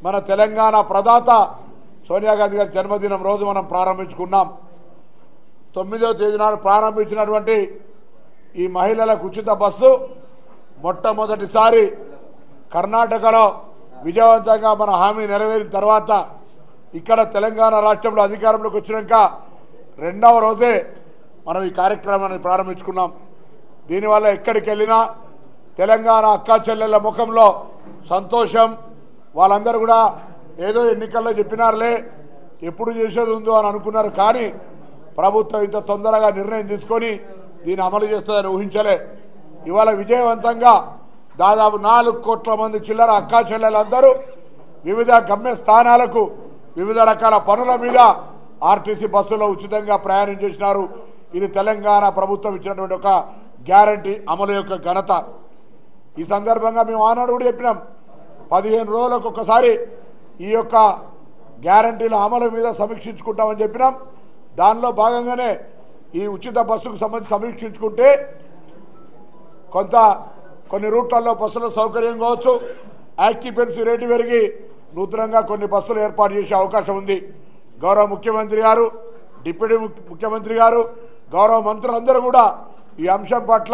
మన తెలంగాణ ప్రదాత సోనియా గాంధీ గారి జన్మదినం రోజు మనం ప్రారంభించుకున్నాం తొమ్మిదవ తేదీ నాడు ప్రారంభించినటువంటి ఈ మహిళలకు ఉచిత బస్సు మొట్టమొదటిసారి కర్ణాటకలో విజయవంతంగా మన హామీ నెరవేరిన తర్వాత ఇక్కడ తెలంగాణ రాష్ట్రంలో అధికారంలోకి వచ్చినాక రెండవ రోజే మనం ఈ కార్యక్రమాన్ని ప్రారంభించుకున్నాం దీనివల్ల ఎక్కడికి వెళ్ళినా తెలంగాణ అక్కా చెల్లెళ్ళ ముఖంలో సంతోషం వాళ్ళందరూ కూడా ఏదో ఎన్నికల్లో చెప్పినారులే ఎప్పుడు చేసేది ఉందో అని అనుకున్నారు కానీ ప్రభుత్వం ఇంత తొందరగా నిర్ణయం తీసుకొని దీన్ని అమలు చేస్తుందని ఊహించలే ఇవాళ విజయవంతంగా దాదాపు నాలుగు కోట్ల మంది చిల్లర అక్కా చెల్లెలందరూ వివిధ గమ్య స్థానాలకు వివిధ రకాల పనుల మీద ఆర్టీసీ బస్సులో ఉచితంగా ప్రయాణం చేసినారు ఇది తెలంగాణ ప్రభుత్వం ఇచ్చినటువంటి ఒక గ్యారంటీ అమలు యొక్క ఘనత ఈ సందర్భంగా మేము ఆనాడు కూడా చెప్పినాం పదిహేను రోజులకు ఒకసారి ఈ యొక్క గ్యారంటీల అమలు మీద సమీక్షించుకుంటామని చెప్పినాం దానిలో భాగంగానే ఈ ఉచిత బస్సుకు సంబంధించి సమీక్షించుకుంటే కొంత కొన్ని రూట్లలో బస్సుల సౌకర్యం కావచ్చు ఆక్యుపెన్సీ రేటు పెరిగి నూతనంగా కొన్ని బస్సులు ఏర్పాటు చేసే అవకాశం ఉంది గౌరవ ముఖ్యమంత్రి గారు డిప్యూటీ ముఖ్య- ముఖ్యమంత్రి గారు గౌరవ మంత్రులందరూ కూడా ఈ అంశం పట్ల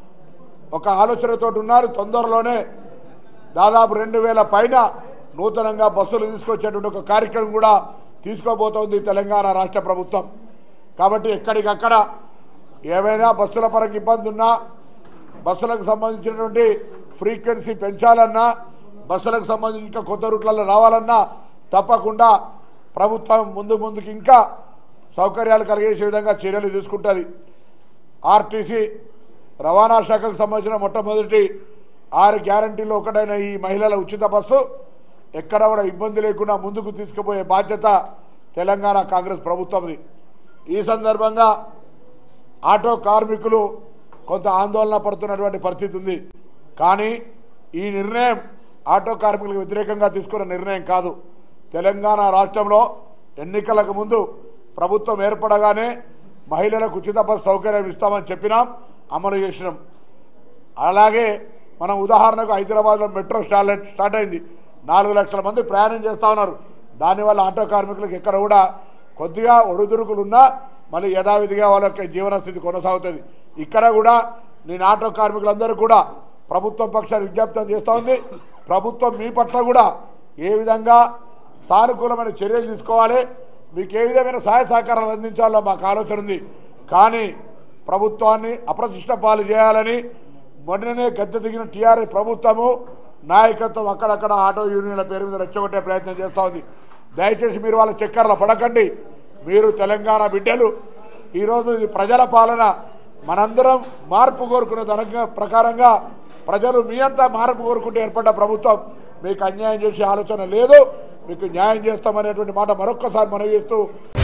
ఒక ఆలోచనతో ఉన్నారు తొందరలోనే దాదాపు రెండు వేల పైన నూతనంగా బస్సులు తీసుకొచ్చేటువంటి ఒక కార్యక్రమం కూడా తీసుకోబోతోంది తెలంగాణ రాష్ట్ర ప్రభుత్వం కాబట్టి ఎక్కడికక్కడ ఏవైనా బస్సుల పరంగా ఇబ్బంది ఉన్నా బస్సులకు సంబంధించినటువంటి ఫ్రీక్వెన్సీ పెంచాలన్నా బస్సులకు సంబంధించి ఇంకా కొత్త రూట్లలో రావాలన్నా తప్పకుండా ప్రభుత్వం ముందు ముందుకు ఇంకా సౌకర్యాలు కలిగేసే విధంగా చర్యలు తీసుకుంటుంది ఆర్టీసీ రవాణా శాఖకు సంబంధించిన మొట్టమొదటి ఆరు గ్యారంటీలో ఒకటైన ఈ మహిళల ఉచిత బస్సు ఎక్కడ కూడా ఇబ్బంది లేకుండా ముందుకు తీసుకుపోయే బాధ్యత తెలంగాణ కాంగ్రెస్ ప్రభుత్వంది ఈ సందర్భంగా ఆటో కార్మికులు కొంత ఆందోళన పడుతున్నటువంటి పరిస్థితి ఉంది కానీ ఈ నిర్ణయం ఆటో కార్మికులకు వ్యతిరేకంగా తీసుకున్న నిర్ణయం కాదు తెలంగాణ రాష్ట్రంలో ఎన్నికలకు ముందు ప్రభుత్వం ఏర్పడగానే మహిళలకు ఉచిత బస్సు సౌకర్యం ఇస్తామని చెప్పినాం అమలు చేసినాం అలాగే మనం ఉదాహరణకు హైదరాబాద్లో మెట్రో స్టార్ట్ స్టార్ట్ అయింది నాలుగు లక్షల మంది ప్రయాణం చేస్తూ ఉన్నారు దానివల్ల ఆటో కార్మికులకు ఎక్కడ కూడా కొద్దిగా ఒడిదుడుకులు ఉన్నా మళ్ళీ యథావిధిగా వాళ్ళ యొక్క జీవన స్థితి కొనసాగుతుంది ఇక్కడ కూడా నేను ఆటో కార్మికులందరూ కూడా ప్రభుత్వం పక్షాన్ని విజ్ఞప్తం చేస్తూ ఉంది ప్రభుత్వం మీ పట్ల కూడా ఏ విధంగా సానుకూలమైన చర్యలు తీసుకోవాలి మీకు ఏ విధమైన సహాయ సహకారాలు అందించాలో మాకు ఆలోచన ఉంది కానీ ప్రభుత్వాన్ని అప్రతిష్ట పాలు చేయాలని మొన్ననే గద్దె దిగిన టీఆర్ఎస్ ప్రభుత్వము నాయకత్వం అక్కడక్కడ ఆటో యూనియన్ల పేరు మీద రెచ్చగొట్టే ప్రయత్నం చేస్తూ ఉంది దయచేసి మీరు వాళ్ళ చక్కర్లో పడకండి మీరు తెలంగాణ బిడ్డలు ఈరోజు ఇది ప్రజల పాలన మనందరం మార్పు కోరుకునే తరంగా ప్రకారంగా ప్రజలు మీ అంతా మార్పు కోరుకుంటూ ఏర్పడ్డ ప్రభుత్వం మీకు అన్యాయం చేసే ఆలోచన లేదు మీకు న్యాయం చేస్తామనేటువంటి మాట మరొక్కసారి మనవి చేస్తూ